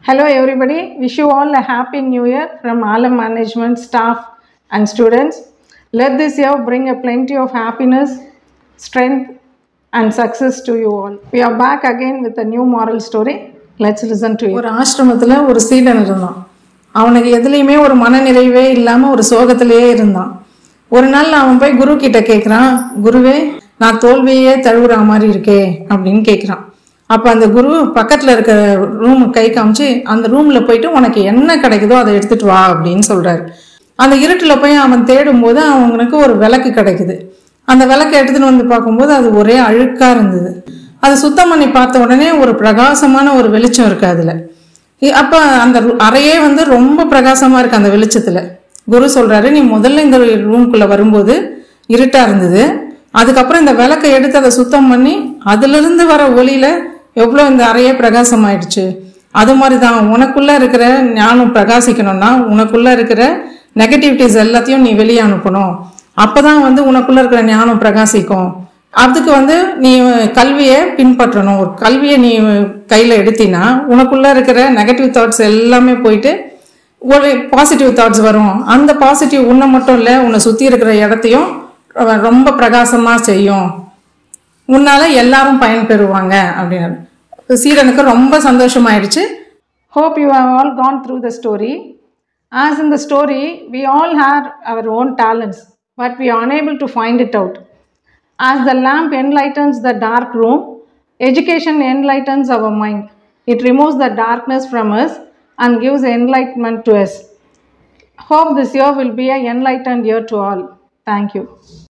Hello, everybody. Wish you all a happy new year from Alam management staff and students. Let this year bring a plenty of happiness, strength, and success to you all. We are back again with a new moral story. Let's listen to it. ஒரு ஆசிரமத்தில் ஒரு சீடன் இருந்தான் அவனுக்கு எதுலேயுமே ஒரு மனநிறைவே இல்லாமல் ஒரு சோகத்திலேயே இருந்தான் ஒரு நாள் அவன் போய் குரு கிட்ட கேட்குறான் குருவே நான் தோல்வியே தழுவுற மாதிரி இருக்கே அப்படின்னு கேட்குறான் அப்போ அந்த குரு பக்கத்தில் இருக்க ரூம் கை காமிச்சு அந்த ரூமில் போயிட்டு உனக்கு என்ன கிடைக்குதோ அதை எடுத்துட்டு வா அப்படின்னு சொல்கிறாரு அந்த இருட்டில் போய் அவன் தேடும்போது அவனுக்கு ஒரு விளக்கு கிடைக்குது அந்த விளக்கை எடுத்துட்டு வந்து பார்க்கும்போது அது ஒரே அழுக்கா இருந்தது அதை சுத்தம் பண்ணி பார்த்த உடனே ஒரு பிரகாசமான ஒரு வெளிச்சம் இருக்கு அதுல இ- அப்ப அந்த ரு- அறையே வந்து ரொம்ப பிரகாசமா இருக்கு அந்த வெளிச்சத்துல குரு சொல்றாரு நீ முதல்ல இந்த ரூம்குள்ள வரும்போது இருட்டா இருந்தது அதுக்கப்புறம் இந்த விளக்கை எடுத்து அதை சுத்தம் பண்ணி அதுல இருந்து வர ஒளியில எவ்வளோ இந்த அறையே பிரகாசமாயிடுச்சு அது மாதிரி தான் உனக்குள்ள இருக்கிற ஞானம் பிரகாசிக்கணும்னா உனக்குள்ள இருக்கிற நெகட்டிவிட்டிஸ் எல்லாத்தையும் நீ வெளியே அனுப்பணும் அப்பதான் வந்து உனக்குள்ள இருக்கிற ஞானம் பிரகாசிக்கும் அதுக்கு வந்து நீ கல்வியை பின்பற்றணும் ஒரு கல்வியை நீ கையில் எடுத்தினா உனக்குள்ள இருக்கிற நெகட்டிவ் தாட்ஸ் எல்லாமே போயிட்டு ஒரு பாசிட்டிவ் தாட்ஸ் வரும் அந்த பாசிட்டிவ் உன்னை மட்டும் இல்லை உன்னை சுற்றி இருக்கிற இடத்தையும் ரொ- ரொம்ப பிரகாசமாக செய்யும் உன்னால எல்லாரும் பயன்பெறுவாங்க அப்படின்னு சீரனுக்கு ரொம்ப சந்தோஷமாயிடுச்சு Hope you have all gone through the story. As in the story, we all have our own talents, but we are unable to find it out. As the lamp enlightens the dark room, education enlightens our mind. It removes the darkness from us and gives enlightenment to us. Hope this year will be an enlightened year to all. Thank you.